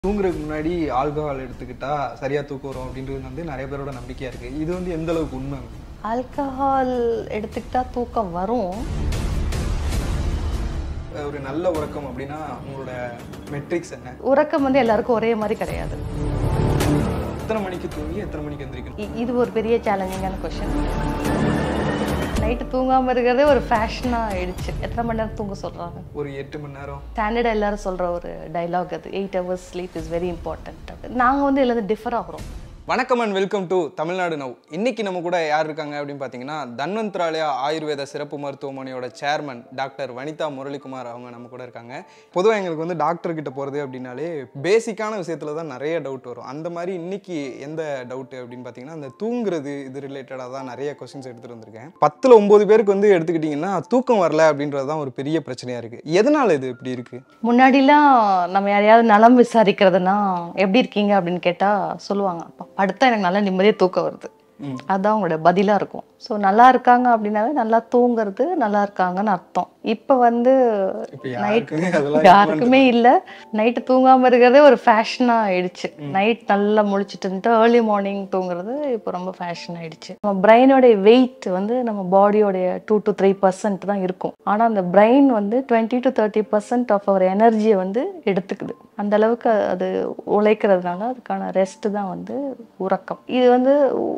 தூங்குறதுக்கு முன்னாடி ஆல்கஹால் எடுத்துக்கிட்டா சரியா தூக்கம் வரும் அப்படின்றது வந்து நிறைய பேரோட நம்பிக்கையா இருக்கு இது வந்து எந்த அளவுக்கு உண்மை ஆல்கஹால் எடுத்துக்கிட்டா தூக்கம் வரும் அஹ் ஒரு நல்ல உறக்கம் அப்படின்னா உங்களோட மெட்ரிக்ஸ் என்ன உறக்கம் வந்து எல்லாருக்கும் ஒரே மாதிரி கிடையாது எத்தனை மணிக்கு தூங்கி எத்தனை மணிக்கு எந்திரிக்கணும் இ- இது ஒரு பெரிய சேலஞ்சிங்கான கொஷின் நைட்டு தூங்காமல் இருக்கிறதே ஒரு ஃபேஷனாக ஆயிடுச்சு எத்தனை மணி நேரம் தூங்க சொல்கிறாங்க ஒரு எட்டு மணி நேரம் ஸ்டாண்டர்டாக எல்லாரும் சொல்கிற ஒரு டைலாக் அது eight hours sleep is very important நாங்கள் வந்து எல்லாரும் டிஃபர் ஆகிறோம் வணக்கம் and welcome to Tamil Nadu now இன்னைக்கு நம்ம கூட யார் இருக்காங்க அப்படின்னு பார்த்தீங்கன்னா தன்வந்த்ராலயா ஆயுர்வேத சிறப்பு மருத்துவமனையோட சேர்மன் டாக்டர் வனிதா முரளிகுமார் அவங்க நம்ம கூட இருக்காங்க பொதுவாக எங்களுக்கு வந்து டாக்டர் கிட்ட போகிறது அப்படின்னாலே பேசிக்கான விஷயத்துல தான் நிறைய டவுட் வரும் அந்த மாதிரி இன்னைக்கு எந்த டவுட் அப்படின்னு பார்த்தீங்கன்னா அந்த தூங்குறது இது ரிலேட்டடாக தான் நிறைய கொஸ்டின்ஸ் எடுத்துகிட்டு வந்திருக்கேன் பத்தில் ஒம்பது பேருக்கு வந்து எடுத்துக்கிட்டிங்கன்னா தூக்கம் வரல அப்படின்றது தான் ஒரு பெரிய பிரச்சனையாக இருக்குது எதனால் இது இப்படி இருக்குது முன்னாடிலாம் நம்ம யாரையாவது நலம் விசாரிக்கிறதுனா எப்படி இருக்கீங்க அப்படின்னு கேட்டால் சொல்லுவாங்க "அப்பா, படுத்தா எனக்கு நல்லா நிம்மதியாக தூக்கம் வருது ம். அதுதான் அவங்களோட பதிலாக இருக்கும் ஸோ நல்லா இருக்காங்க அப்படின்னாவே நல்லா தூங்குறது நல்லா இருக்காங்கன்னு அர்த்தம் இப்போ வந்து இப்போ நைட் யாருக்குமே அதெல்லாம் யாருக்குமே இல்லை நைட்டு தூங்காமல் இருக்கிறதே ஒரு ஃபேஷனாக ஆயிடுச்சு நைட் நல்லா முழிச்சிட்டு இருந்துட்டு ஏர்லி மார்னிங் தூங்குறது இப்போ ரொம்ப ஃபேஷன் ஆயிடுச்சு நம்ம பிரெயினோடைய வெயிட் வந்து நம்ம பாடியோடைய டூ டு த்ரீ பர்சன்ட் தான் இருக்கும் ஆனால் அந்த பிரெயின் வந்து twenty to thirty percent of our எனர்ஜியை வந்து எடுத்துக்குது அந்த அளவுக்கு அது உழைக்கிறதுனால அதுக்கான ரெஸ்ட் தான் வந்து உறக்கம் இது வந்து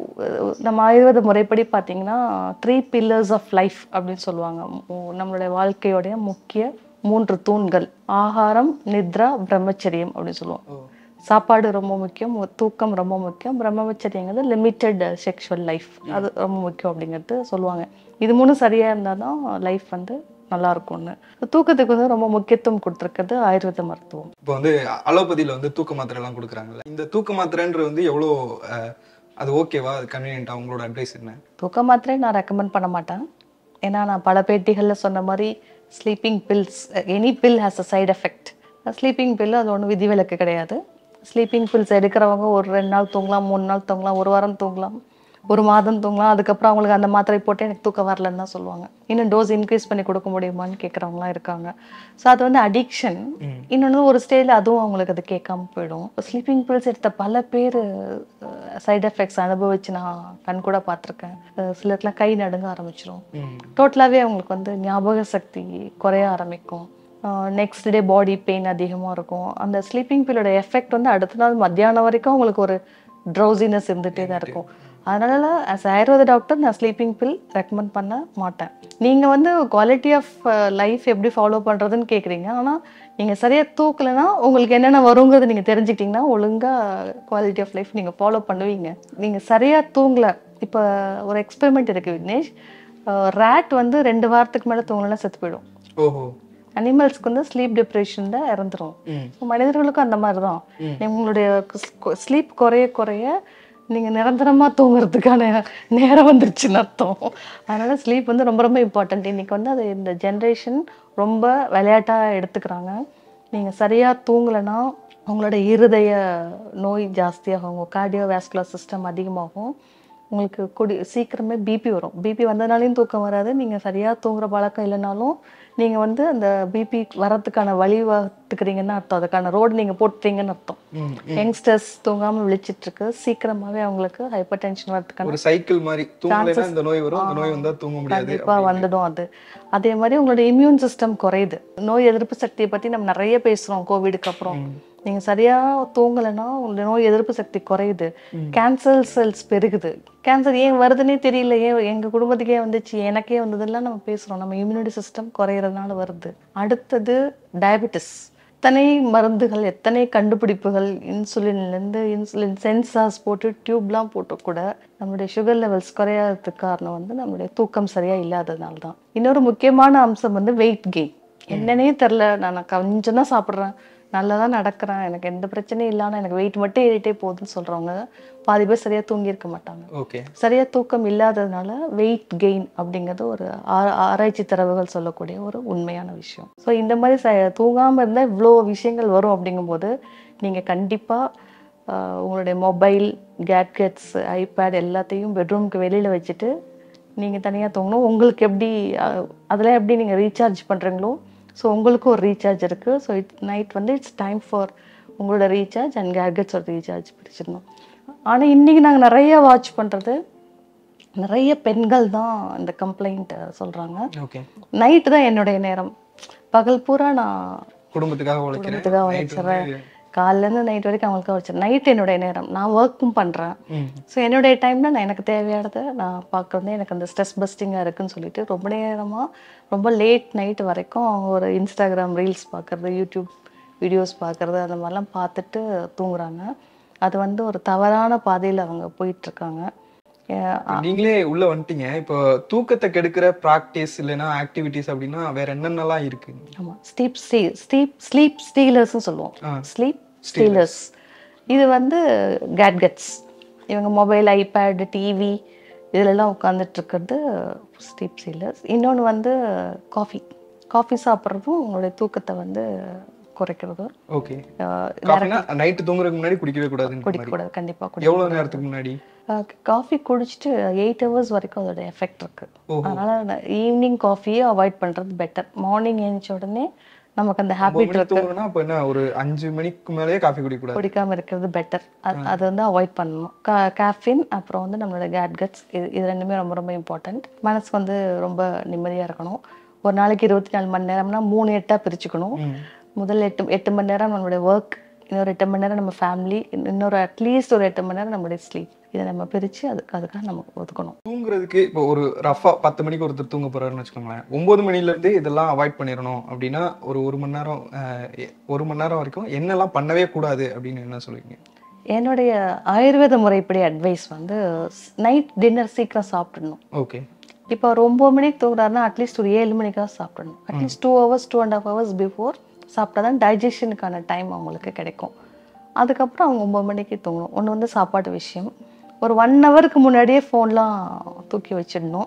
உ- நம்ம ஆயுர்வேத முறைப்படி பார்த்தீங்கன்னா த்ரீ பில்லர்ஸ் ஆஃப் லைஃப் அப்படின்னு சொல்லுவாங்க மு- நம்மளுடைய வாழ்க்கையோடைய முக்கிய மூன்று தூண்கள் ஆகாரம் நித்ரா பிரம்மச்சரியம் அப்படின்னு சொல்லுவோம் ஓ சாப்பாடு ரொம்ப முக்கியம் உ- தூக்கம் ரொம்ப முக்கியம் பிரம்மச்சரியங்கிறது லிமிட்டெட் செக்ஷுவல் லைஃப் அது ரொம்ப முக்கியம் அப்படிங்கிறது சொல்லுவாங்க இது மூணும் சரியா இருந்தால் தான் லைஃப் வந்து நல்லா இருக்கும்னு தூக்கத்துக்கு வந்து ரொம்ப முக்கியத்துவம் கொடுத்துருக்கிறது ஆயுர்வேத மருத்துவம் இப்போ வந்து அலோபதியில் வந்து தூக்க மாத்திரை எல்லாம் கொடுக்குறாங்கல்ல இந்த தூக்க மாத்திரைன்றது வந்து எவ்வளோ அஹ், அது ஓகேவா அது கன்வீனியன்ட்டா உங்களோட அட்வைஸ் என்ன தூக்க மாத்திரை நான் ரெக்கமெண்ட் பண்ண மாட்டேன் ஏன்னா நான் பல பேட்டிகளில் சொன்ன மாதிரி sleeping pills any pill has a side effect sleeping pill அது ஒன்றும் விதிவிலக்கு கிடையாது ஸ்லீப்பிங் பில்ஸ் எடுக்கிறவங்க ஒரு ரெண்டு நாள் தூங்கலாம் மூணு நாள் தூங்கலாம் ஒரு வாரம் தூங்கலாம் ஒரு மாதம் தூங்கலாம் அதுக்கப்புறம் அவங்களுக்கு அந்த மாத்திரை போட்டு எனக்கு தூக்கம் வரலன்னு தான் சொல்லுவாங்க இன்னும் டோஸ் இன்க்ரீஸ் பண்ணி கொடுக்க முடியுமான்னு கேட்குறவங்களாம் இருக்காங்க ஸோ அது வந்து அடிக்ஷன் இன்னொன்று ஒரு ஸ்டேஜில் அதுவும் அவங்களுக்கு அது கேட்காம போயிடும் ஸ்லீப்பிங் பில்ஸ் எடுத்த பல பேர் சைடு எஃபெக்ட்ஸ் அனுபவிச்சு நான் கண் கூட பார்த்துருக்கேன் சிலருக்குலாம் கை நடுங்க ஆரம்பிச்சிரும் டோட்டலாகவே அவங்களுக்கு வந்து ஞாபக சக்தி குறைய ஆரம்பிக்கும் நெக்ஸ்ட் டே பாடி பெயின் அதிகமாக இருக்கும் அந்த ஸ்லீப்பிங் பில்லோட எஃபெக்ட் வந்து அடுத்த நாள் மத்தியானம் வரைக்கும் அவங்களுக்கு ஒரு ட்ரௌசினஸ் இருந்துகிட்டே தான் இருக்கும் அதனால ஆஸ் ஆயுர்வேத டாக்டர் நான் ஸ்லீப்பிங் பில் ரெக்கமெண்ட் பண்ண மாட்டேன் நீங்கள் வந்து குவாலிட்டி ஆஃப் லைஃப் எப்படி ஃபாலோ பண்ணுறதுன்னு கேட்குறீங்க ஆனால் நீங்கள் சரியாக தூக்கலைன்னா உங்களுக்கு என்னென்ன வருங்கிறது நீங்கள் தெரிஞ்சுக்கிட்டிங்கன்னா ஒழுங்காக குவாலிட்டி ஆஃப் லைஃப் நீங்கள் ஃபாலோ பண்ணுவீங்க நீங்கள் சரியாக தூங்கலை இப்போ ஒரு எக்ஸ்பெரிமெண்ட் இருக்குது விக்னேஷ் ரேட் வந்து ரெண்டு வாரத்துக்கு மேலே தூங்கலைன்னா செத்து போயிடும் ஓஹோ அனிமல்ஸ்க்கு வந்து ஸ்லீப் டிப்ரெஷன்ல இறந்துரும் ம். So, மனிதர்களுக்கும் அந்த மாதிரி தான் உங்களுடைய ஸ்லீப் குறைய குறைய நீங்க நிரந்தரமா தூங்குறதுக்கான நேரம் வந்துருச்சுன்னு அர்த்தம் அதனால ஸ்லீப் வந்து ரொம்ப ரொம்ப இம்பார்ட்டன்ட் இன்னைக்கு வந்து அது இந்த ஜென்ரேஷன் ரொம்ப விளையாட்டா எடுத்துக்கிறாங்க நீங்க சரியா தூங்கலைன்னா உங்களோட இருதய நோய் ஜாஸ்தியாகும் உங்க கார்டியோ வேஸ்குலர் சிஸ்டம் அதிகமாகும் உங்களுக்கு குடி சீக்கிரமே பிபி வரும் பிபி வந்ததுனாலையும் தூக்கம் வராது நீங்கள் சரியாக தூங்குற பழக்கம் இல்லைனாலும் நீங்கள் வந்து அந்த பிபி வரதுக்கான வழி வகுத்துக்கிறீங்கன்னு அர்த்தம் அதுக்கான ரோடு நீங்கள் போட்டுறீங்கன்னு அர்த்தம் ம். யங்ஸ்டர்ஸ் தூங்காமல் விழிச்சிட்டு இருக்கு சீக்கிரமாகவே அவங்களுக்கு ஹைப்பர் டென்ஷன் வரதுக்கான ஒரு சைக்கிள் மாதிரி தூங்கலைன்னா இந்த நோய் வரும் இந்த நோய் வந்தா தூங்க முடியாது கண்டிப்பாக வந்துடும் அது அதே மாதிரி உங்களோட இம்யூன் சிஸ்டம் குறையுது நோய் எதிர்ப்பு சக்தியை பற்றி நம்ம நிறைய பேசுகிறோம் கோவிடுக்கு அப்புறம் நீங்கள் சரியாக தூங்கலைன்னா உங்களுடைய நோய் எதிர்ப்பு சக்தி குறையுது கேன்சர் செல்ஸ் பெருகுது கேன்சர் ஏன் வருதுன்னே தெரியல ஏன் எங்கள் குடும்பத்துக்கே வந்துச்சு எனக்கே வந்ததெல்லாம் நம்ம பேசுகிறோம் நம்ம இம்யூனிட்டி சிஸ்டம் குறையிறதுனால வருது அடுத்தது டயபெட்டிஸ் எத்தனை மருந்துகள் எத்தனை கண்டுபிடிப்புகள் இன்சுலின்லேருந்து இன்சுலின் சென்சார்ஸ் போட்டு டியூப்லாம் போட்டு கூட நம்மளுடைய சுகர் லெவல்ஸ் குறையாததுக்கு காரணம் வந்து நம்மளுடைய தூக்கம் சரியா இல்லாததுனால தான் இன்னொரு முக்கியமான அம்சம் வந்து வெயிட் கெயின் என்னன்னே தெரில நான் கொஞ்சம் தான் சாப்பிட்றேன் நல்லா தான் நடக்கிறேன் எனக்கு எந்த பிரச்சனையும் இல்லாமல் எனக்கு வெயிட் மட்டும் ஏறிட்டே போகுதுன்னு சொல்கிறவங்க பாதி பேர் சரியாக தூங்கியிருக்க மாட்டாங்க ஓகே சரியா தூக்கம் இல்லாததுனால வெயிட் கெயின் அப்படிங்கிறது ஒரு ஆ- ஆராய்ச்சி தரவுகள் சொல்லக்கூடிய ஒரு உண்மையான விஷயம் ஸோ இந்த மாதிரி ச தூங்காமல் இருந்தால் இவ்வளோ விஷயங்கள் வரும் அப்படிங்கும்போது நீங்கள் கண்டிப்பாக உங்களுடைய மொபைல் கேட்கெட்ஸ் ஐபேட் எல்லாத்தையும் பெட்ரூம்க்கு வெளியில் வச்சுட்டு நீங்கள் தனியாக தூங்கணும் உங்களுக்கு எப்படி அஹ், அதெல்லாம் எப்படி நீங்கள் ரீசார்ஜ் பண்ணுறீங்களோ ஸோ உங்களுக்கும் ஒரு ரீசார்ஜ் இருக்குது ஸோ இட் நைட் வந்து இட்ஸ் டைம் ஃபார் உங்களோட ரீசார்ஜ் அண்ட் கேட்கெட்ஸோட ரீசார்ஜ் பிடிச்சிருந்தோம் ஆனால் இன்றைக்கி நாங்கள் நிறைய வாட்ச் பண்ணுறது நிறைய பெண்கள் தான் இந்த கம்ப்ளைண்ட் சொல்கிறாங்க ஓகே நைட்டு தான் என்னுடைய நேரம் பகல் பூரா நான் குடும்பத்துக்காக உழைக்கிறேன் குடும்பத்துக்காக உழைச்சிடுறேன் காலையிலேருந்து நைட் வரைக்கும் அவங்களுக்காக வச்சிடறேன் நைட் என்னுடைய நேரம் நான் ஒர்க்கும் பண்ணுறேன் ம். ஸோ என்னுடைய டைமில் நான் எனக்கு தேவையானதை நான் பார்க்குறது எனக்கு அந்த ஸ்ட்ரெஸ் பஸ்டிங்காக இருக்குன்னு சொல்லிட்டு ரொம்ப நேரமாக ரொம்ப லேட் நைட் வரைக்கும் அவங்க ஒரு இன்ஸ்டாகிராம் ரீல்ஸ் பார்க்குறது யூடியூப் வீடியோஸ் பார்க்குறது அந்த மாதிரிலாம் பார்த்துட்டு தூங்குறாங்க அது வந்து ஒரு தவறான பாதையில் அவங்க போயிட்டுருக்காங்க நீங்களே உள்ள வந்துட்டீங்க இப்போ தூக்கத்தை கெடுக்கிற ப்ராக்டிஸ் இல்லைன்னா ஆக்டிவிட்டிஸ் அப்படின்னா வேற என்னென்னலாம் இருக்கு ஆமாம் ஸ்லீப் ஸ்டீ ஸ்லீப் ஸ்லீப் ஸ்டீலர்ஸ்னு சொல்லுவோம் ஆ. ஸ்லீப் ஸ்டீலர்ஸ் இது வந்து கேட்கெட்ஸ் இவங்க மொபைல் ஐபேட் டிவி இதிலெல்லாம் உட்காந்துட்டு இருக்கிறது ஸ்லீப் ஸ்டீலர்ஸ் இன்னொன்று வந்து காஃபி காஃபி சாப்பிட்றதும் உங்களுடைய தூக்கத்தை வந்து குறைக்கிறது ஓகே காஃபினா நைட்டு தூங்குறதுக்கு முன்னாடி குடிக்கவே கூடாதுன்னு மாதிரி குடிக்கக்கூடாது கண்டிப்பாக குடி எவ்வளவு நேரத்துக்கு முன்னாடி காஃபி குடிச்சிட்டு எயிட் ஹவர்ஸ் வரைக்கும் அதோட எஃபெக்ட் இருக்கு ஓஹோ. அதனால ஈவினிங் காஃபியே அவாய்ட் பண்றது பெட்டர் மார்னிங் எழுந்த உடனே நமக்கு அந்த ஹேபிட் ஒன்பது மணிக்கு தூங்குறோம்னா அப்ப என்ன ஒரு அஞ்சு மணிக்கு மேலேயே காஃபி குடிக்க கூடாது குடிக்காம இருக்கிறது பெட்டர் அது வந்து அவாய்ட் பண்ணணும் கேஃபின் அப்புறம் வந்து நம்மளோட கேட்கட்ஸ் இது இது ரெண்டுமே ரொம்ப ரொம்ப இம்பார்ட்டண்ட் மனசு வந்து ரொம்ப நிம்மதியா இருக்கணும் ஒரு நாளைக்கு இருபத்தி நாலு மணி நேரம்னா மூணு எட்டா பிரிச்சுக்கணும் ம். முதல் எட்டு எட்டு மணி நேரம் நம்மளுடைய ஒர்க் இன்னொரு எட்டு மணி நேரம் நம்ம ஃபேமிலி இன்னொரு அட்லீஸ்ட் ஒரு எட்டு மணி நேரம் நம்மளுடைய ஸ்லீப் இதை நம்ம பிரித்து அதுக்கு அதுக்காக நம்ம ஒதுக்கணும் தூங்குறதுக்கு இப்போ ஒரு ரஃபா பத்து மணிக்கு ஒருத்தர் தூங்க போறாருன்னு வச்சுக்கோங்களேன் ஒன்பது மணில இருந்து இதெல்லாம் அவாய்ட் பண்ணிடணும் அப்படின்னா ஒரு ஒரு மணி நேரம் அஹ், எ- ஒரு மணி நேரம் வரைக்கும் என்னெல்லாம் பண்ணவே கூடாது அப்படின்னு என்ன சொல்லுவீங்க என்னுடைய ஆயுர்வேத முறைப்படி அட்வைஸ் வந்து நைட் டின்னர் சீக்கிரம் சாப்பிடணும் ஓகே இப்போ ஒரு ஒம்பது மணிக்கு தூங்குறாருன்னா அட்லீஸ்ட் ஒரு ஏழு மணிக்காக சாப்பிடணும் at least two hours two and half hours before சாப்பிட்டா தான் டைஜஷனுக்கான டைம் அவங்களுக்கு கிடைக்கும் அதுக்கப்புறம் அவங்க ஒம்பது மணிக்கு தூங்கணும் ஒன்று வந்து சாப்பாட்டு விஷயம் ஒரு ஒன் ஹவருக்கு முன்னாடியே ஃபோன்லாம் தூக்கி வச்சிடணும்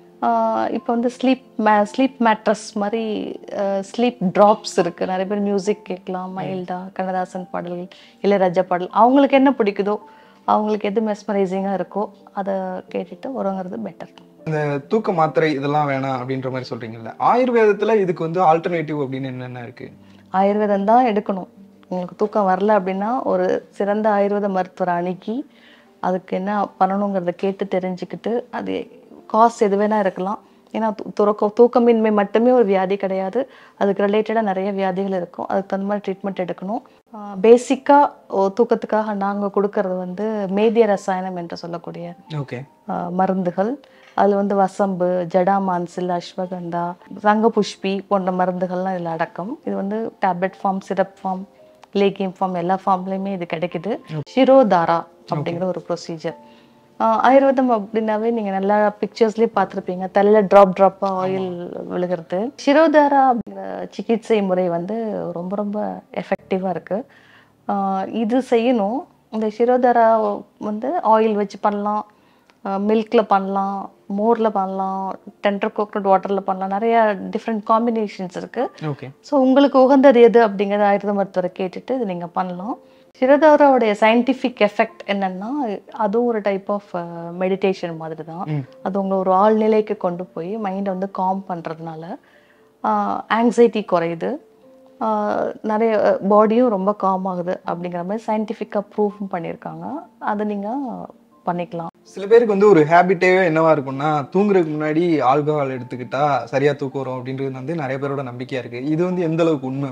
இப்போ வந்து ஸ்லீப் மே ஸ்லீப் மேட்ரஸ் மாதிரி ஸ்லீப் ட்ராப்ஸ் இருக்குது நிறைய பேர் மியூசிக் கேட்கலாம் மைல்டா கண்ணதாசன் பாடல்கள் இளையராஜா பாடல் அவங்களுக்கு என்ன பிடிக்குதோ அவங்களுக்கு எது மெஸ்மரைசிங்காக இருக்கோ அதை கேட்டுட்டு உறங்குறது பெட்டர் இந்த தூக்க மாத்திரை இதெல்லாம் வேணாம் அப்படின்ற மாதிரி சொல்றீங்கல்ல ஆயுர்வேதத்துல இதுக்கு வந்து ஆல்டர்னேட்டிவ் அப்படின்னு என்னென்ன இருக்கு ஆயுர்வேதம் தான் எடுக்கணும் உங்களுக்கு தூக்கம் வரல அப்படின்னா ஒரு சிறந்த ஆயுர்வேத மருத்துவரை அணுகி அதுக்கு என்ன பண்ணணுங்கிறத கேட்டு தெரிஞ்சுக்கிட்டு அது காசு எது வேணா இருக்கலாம் ஏன்னா தூ- துறக்க தூக்கமின்மை மட்டுமே ஒரு வியாதி கிடையாது அதுக்கு ரிலேட்டடாக நிறைய வியாதிகள் இருக்கும் அதுக்கு தகுந்த மாதிரி ட்ரீட்மெண்ட் எடுக்கணும் பேசிக்காக தூக்கத்துக்காக நாங்கள் கொடுக்கறது வந்து மேதிய ரசாயனம் என்று சொல்லக்கூடிய ஓகே ஆஹ் மருந்துகள் அதில் வந்து வசம்பு ஜடாமான்சில் அஸ்வகந்தா ரங்கபுஷ்பி போன்ற மருந்துகள்லாம் இதில் அடக்கம் இது வந்து டேப்லெட் ஃபார்ம் சிரப் ஃபார்ம் லேகியம் ஃபார்ம் எல்லா ஃபார்ம்லேயுமே இது கிடைக்குது ஷிரோதாரா அப்படிங்கிற ஒரு ப்ரொசீஜர் ஆயுர்வேதம் அப்படின்னாவே நீங்கள் நல்லா பிக்சர்ஸ்லேயே பார்த்துருப்பீங்க தலையில் ட்ராப் ட்ராப்பாக ஆயில் விழுகிறது ஷிரோதாரா அப்படிங்கிற சிகிச்சை முறை வந்து ரொம்ப ரொம்ப எஃபெக்டிவாக இருக்குது இது செய்யணும் இந்த ஷிரோதாரா வந்து ஆயில் வச்சு பண்ணலாம் மில்கில் பண்ணலாம் மோரில் பண்ணலாம் டெண்டர் கோகனட் வாட்டரில் பண்ணலாம் நிறைய டிஃப்ரெண்ட் காம்பினேஷன்ஸ் இருக்குது ஓகே ஸோ உங்களுக்கு உகந்தது எது அப்படிங்கிறத ஆயுர்வேத மருத்துவரை கேட்டுட்டு இது நீங்கள் பண்ணலாம் சிரதாராவுடைய சயின்டிஃபிக் எஃபெக்ட் என்னன்னா அதுவும் ஒரு டைப் ஆஃப் மெடிடேஷன் மாதிரி தான் ம். அது உங்களை ஒரு ஆழ்நிலைக்கு கொண்டு போய் மைண்டை வந்து காம் பண்ணுறதுனால ஆங்ஸைட்டி குறையுது ஆஹ் நிறைய பாடியும் ரொம்ப காம் ஆகுது அப்படிங்கிற மாதிரி சயின்டிஃபிக்காக ப்ரூஃபும் பண்ணியிருக்காங்க அதை நீங்கள் பண்ணிக்கலாம் சில பேருக்கு வந்து ஒரு ஹேபிட்டே என்னவா இருக்கும்னா தூங்குறதுக்கு முன்னாடி ஆல்கஹால் எடுத்துக்கிட்டா சரியா தூக்கம் வரும் அப்படின்றது வந்து நிறைய பேரோட நம்பிக்கையா இருக்கு இது வந்து எந்த அளவுக்கு உண்மை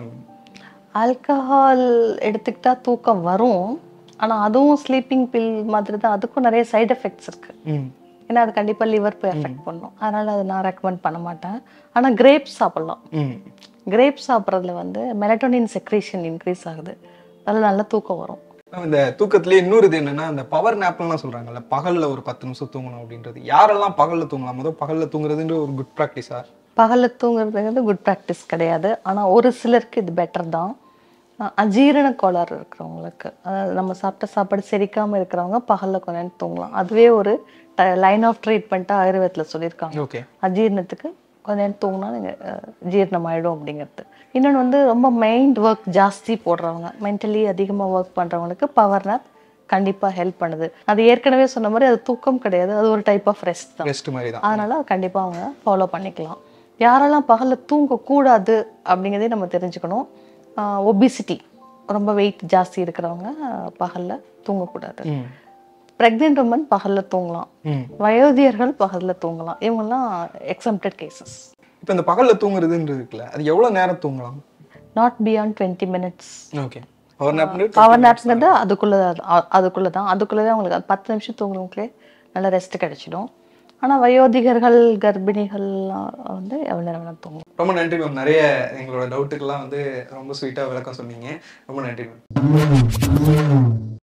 ஆல்கஹால் எடுத்துக்கிட்டா தூக்கம் வரும் ஆனால் அதுவும் ஸ்லீப்பிங் பில் மாதிரி தான் அதுக்கும் நிறைய சைடு எஃபெக்ட்ஸ் இருக்குது ம் ஏன்னா அது கண்டிப்பாக லிவர் போய் எஃபெக்ட் பண்ணும் அதனால் அது நான் ரெக்கமெண்ட் பண்ண மாட்டேன் ஆனால் கிரேப்ஸ் சாப்பிட்லாம் ம் கிரேப்ஸ் சாப்பிட்றதுல வந்து மெலட்டோனின் செக்ரேஷன் இன்க்ரீஸ் ஆகுது அதில் நல்ல தூக்கம் வரும் இந்த தூக்கத்திலே இன்னொரு இது என்னன்னா இந்த பவர் நேப்லாம் சொல்றாங்கல்ல பகல்ல ஒரு பத்து நிமிஷம் தூங்கணும் அப்படின்றது யாரெல்லாம் பகல்ல தூங்கலாம் முதல் பகல்ல தூங்குறதுன்ற ஒரு குட் ப்ராக்டிஸா பகலில் தூங்குறதுங்கிறது குட் ப்ராக்டிஸ் கிடையாது ஆனால் ஒரு சிலருக்கு இது பெட்டர் தான் அஹ் அஜீரண கோளாறு இருக்கிறவங்களுக்கு அதாவது நம்ம சாப்பிட்ட சாப்பாடு செரிக்காமல் இருக்கிறவங்க பகலில் கொஞ்ச நேரம் தூங்கலாம் அதுவே ஒரு லைன் ஆஃப் ட்ரீட்மெண்ட்டாக ஆயுர்வேதத்தில் சொல்லியிருக்காங்க ஓகே அஜீரணத்துக்கு கொஞ்ச நேரம் தூங்கினா நீங்கள் ஜீரணம் ஆகிடும் அப்படிங்கிறது இன்னொன்று வந்து ரொம்ப மைண்ட் ஒர்க் ஜாஸ்தி போடுறவங்க மென்டலி அதிகமாக ஒர்க் பண்ணுறவங்களுக்கு பவர் நேப் கண்டிப்பாக ஹெல்ப் பண்ணுது அது ஏற்கனவே சொன்ன மாதிரி அது தூக்கம் கிடையாது அது ஒரு டைப் ஆஃப் ரெஸ்ட் தான் ரெஸ்ட் மாதிரி தான் அதனால கண்டிப்பாக அவங்க ஃபாலோ பண்ணிக்கலாம் யாரெல்லாம் பகலில் தூங்கக்கூடாது அப்படிங்கிறதே நம்ம தெரிஞ்சுக்கணும் ஒபிசிட்டி ரொம்ப வெயிட் ஜாஸ்தி இருக்கிறவங்க பகலில் தூங்கக்கூடாது ப்ரெக்னென்ட் உமன் பகலில் தூங்கலாம் ம் வயோதிகர்கள் பகலில் தூங்கலாம் இவங்கெல்லாம் எக்ஸம்டட் கேசஸ் இப்போ இந்த பகலில் தூங்குறதுன்றது இருக்குல்ல அது எவ்வளோ நேரம் தூங்கலாம் not beyond twenty minutes okay power nap power நாப்ஸ்ங்கிறது அதுக்குள்ளே அதுக்குள்ளே தான் அதுக்குள்ளே தான் உங்களுக்கு அது பத்து நிமிஷம் தூங்குறவங்களே நல்ல ரெஸ்ட் கிடைச்சிடும் ஆனால் வயோதிகர்கள் கர்ப்பிணிகள்லாம் வந்து எவ்வளோ நேரம் வேணால் தூங்கலாம் ரொம்ப நன்றி மேம் நிறைய எங்களோட டவுட்டுக்கெல்லாம் வந்து ரொம்ப ஸ்வீட்டாக விளக்கம் சொன்னீங்க ரொம்ப நன்றி மேம்